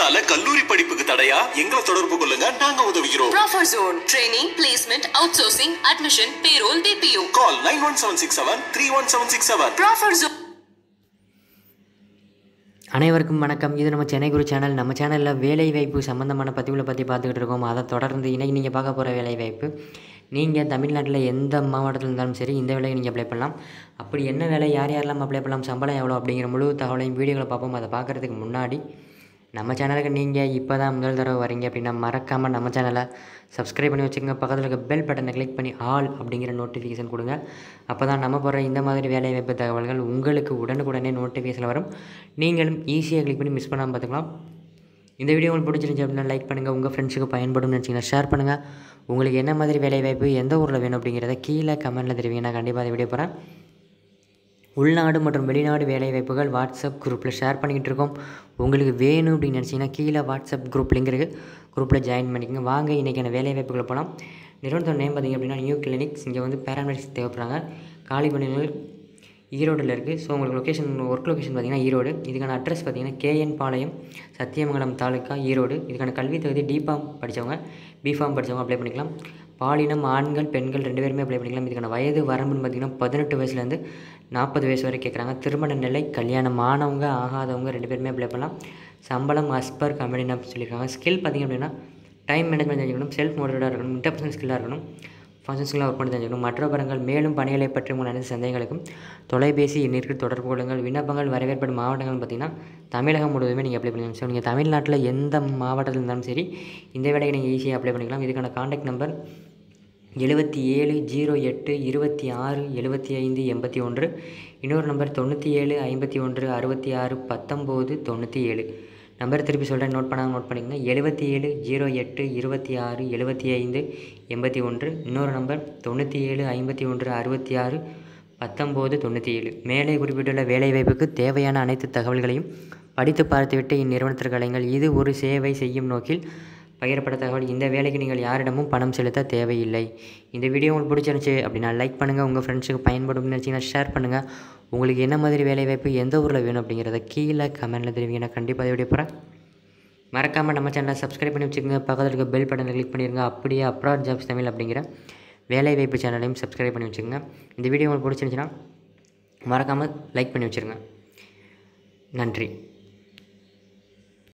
இதனால கல்லூரி படிப்புக்கு தடையா எங்களை தொடர்பு கொள்ளுங்க நாங்க உதவுகிறோம் Proffer Zone. Training, placement, outsourcing, admission, payroll, BPO. Call nine one seven six seven three one seven six seven Proffer Zone. அனைவருக்கும் வணக்கம் இது நம்ம சென்னை குரு சேனல் நம்ம சேனலில் வேலைவாய்ப்பு சம்மந்தமான பதிவுகளை பற்றி பார்த்துக்கிட்டு இருக்கோம் அதை தொடர்ந்து இன்றைக்கி நீங்கள் பார்க்க போகிற வேலைவாய்ப்பு நீங்கள் தமிழ்நாட்டில் எந்த மாவட்டத்தில் இருந்தாலும் சரி இந்த வேலையை நீங்கள் அப்ளை பண்ணலாம் அப்படி என்ன வேலை யார் யாரெல்லாம் அப்ளை பண்ணலாம் சம்பளம் எவ்வளோ அப்படிங்கிற முழு தகவலையும் வீடியோகளை பார்ப்போம் அதை பார்க்குறதுக்கு முன்னாடி நம்ம சேனலுக்கு நீங்கள் இப்போ தான் முதல் தடவை வரீங்க அப்படின்னா மறக்காமல் நம்ம சேனலை சப்ஸ்கிரைப் பண்ணி வச்சுக்கோங்க பக்கத்தில் இருக்க பெல் பட்டனை கிளிக் பண்ணி ஆல் அப்படிங்கிற நோட்டிஃபிகேஷன் கொடுங்க அப்போ தான் நம்ம போகிற இந்த மாதிரி வேலைவாய்ப்பு தகவல்கள் உங்களுக்கு உடனுக்குடனே நோட்டிஃபிகேஷன் வரும் நீங்களும் ஈஸியாக கிளிக் பண்ணி மிஸ் பண்ணாமல் பார்த்துக்கலாம் இந்த வீடியோ உங்களுக்கு பிடிச்சிருந்துச்சு அப்படின்னா லைக் பண்ணுங்கள் உங்கள் ஃப்ரெண்ட்ஸுக்கு பயன்படும் நினச்சிங்கன்னா ஷேர் பண்ணுங்கள் உங்களுக்கு என்ன மாதிரி வேலைவாய்ப்பு எந்த ஊரில் வேணும் அப்படிங்கிறத கீழே கமெண்ட்டில் தெரிவிங்க நான் கண்டிப்பாக அந்த வீடியோ போகிறேன் உள்நாடு மற்றும் வெளிநாடு வேலைவாய்ப்புகள் வாட்ஸ்அப் குரூப்பில் ஷேர் பண்ணிக்கிட்டு இருக்கோம் உங்களுக்கு வேணும் அப்படின்னு நினச்சிங்கன்னா கீழே வாட்ஸ்அப் குரூப் லிங்க் இருக்குது குரூப்பில் ஜாயின் பண்ணிக்கோங்க வாங்க இன்றைக்கான வேலைவாய்ப்புகளை போகலாம் நிறுவனத்தோட நேம் பார்த்திங்க அப்படின்னா நியூ கிளினிக்ஸ் இங்கே வந்து பேராமெடிக்ஸ் தேவைப்படுறாங்க காலி பணிகள் ஈரோடில் இருக்குது ஸோ உங்களுக்கு லொக்கேஷன் ஒர்க் லொக்கேஷன் பார்த்திங்கன்னா ஈரோடு இதுக்கான அட்ரஸ் பார்த்திங்கன்னா கேஎன் பாளையம் சத்தியமங்கலம் தாலுக்கா ஈரோடு இதுக்கான கல்வி தகுதி டிஃபார்ம் படித்தவங்க பிஃபார்ம் படித்தவங்க அப்ளை பண்ணிக்கலாம் பாலினம் ஆண்கள் பெண்கள் ரெண்டு பேருமே அப்ளை பண்ணிக்கலாம் இதுக்கான வயது வரம்புன்னு பார்த்திங்கன்னா பதினெட்டு வயசுலேருந்து நாற்பது வயசு வரை கேட்குறாங்க திருமண நிலை கல்யாணம் ஆனவங்க ஆகாதவங்க ரெண்டு பேருமே அப்ளை பண்ணலாம் சம்பளம் அஸ்பர் கம்பெனின்னு அப்படி சொல்லியிருக்காங்க ஸ்கில் பார்த்திங்க அப்படின்னா டைம் மேனேஜ்மெண்ட் தெரிஞ்சுக்கணும் செல்ஃப் மோட்டிவேட்டாக இருக்கணும் இன்டர்பர்சனல் ஸ்கில்லாக இருக்கணும் ஃபங்க்ஷன்ஸ்லாம் ஒர்க் பண்ணி தெரிஞ்சுக்கணும் மற்ற விவரங்கள் மேலும் பணிகளை பற்றி உங்கள் அனைத்து சந்தேகங்களுக்கும் தொலைபேசி எண்ணிற்கு தொடர்பு கொள்ளுங்கள் விண்ணப்பங்கள் வரவேற்படும் மாவட்டங்கள் பார்த்திங்கன்னா தமிழகம் முழுவதுமே நீங்கள் அப்ளை பண்ணிக்கலாம் ஸோ நீங்கள் தமிழ்நாட்டில் எந்த மாவட்டத்தில் இருந்தாலும் சரி இந்த வேலைக்கு நீங்கள் ஈஸியாக அப்ளை பண்ணிக்கலாம் இதுக்கான காண்டாக்ட் நம்பர் எழுபத்தி ஏழு ஜீரோ எட்டு இருபத்தி ஆறு எழுபத்தி ஐந்து எண்பத்தி ஒன்று இன்னொரு நம்பர் தொண்ணூற்றி ஏழு ஐம்பத்தி ஒன்று அறுபத்தி ஆறு பத்தொம்போது தொண்ணூற்றி ஏழு நம்பர் திருப்பி சொல்கிறேன் நோட் பண்ணாமல் நோட் பண்ணிக்கோங்க எழுபத்தி ஏழு ஜீரோ எட்டு இருபத்தி ஆறு எழுபத்தி ஐந்து எண்பத்தி ஒன்று இன்னொரு நம்பர் தொண்ணூற்றி ஏழு ஐம்பத்தி ஒன்று அறுபத்தி ஆறு பத்தொம்போது தொண்ணூற்றி ஏழு மேலே குறிப்பிட்டுள்ள வேலைவாய்ப்புக்கு தேவையான அனைத்து தகவல்களையும் படித்து பார்த்துவிட்டு இந்நிறுவனத்திற்கு அழைங்கள் இது ஒரு சேவை செய்யும் நோக்கில் பகிரப்பட்ட தகவல் இந்த வேலைக்கு நீங்கள் யாரிடமும் பணம் செலுத்த தேவையில்லை இந்த வீடியோ உங்களுக்கு பிடிச்சிருந்துச்சு அப்படின்னா லைக் பண்ணுங்கள் உங்கள் ஃப்ரெண்ட்ஸுக்கு பயன்படும் நினச்சிங்கன்னா ஷேர் பண்ணுங்கள் உங்களுக்கு என்ன மாதிரி வேலைவாய்ப்பு எந்த ஊரில் வேணும் அப்படிங்கிறத கீழே கமெண்ட்டில் தெரிவிங்க நான் கண்டிப்பாக அதை வீடியோ போகிறேன் மறக்காமல் நம்ம சேனலை சப்ஸ்கிரைப் பண்ணி வச்சுக்கோங்க பக்கத்தில் இருக்க பெல் பட்டனை கிளிக் பண்ணிடுங்க அப்படியே அப்ராட் ஜாப்ஸ் தமிழ் அப்படிங்கிற வேலைவாய்ப்பு சேனலையும் சப்ஸ்கிரைப் பண்ணி வச்சுக்கோங்க இந்த வீடியோ உங்களுக்கு பிடிச்சிருந்துச்சுன்னா மறக்காமல் லைக் பண்ணி வச்சுருங்க நன்றி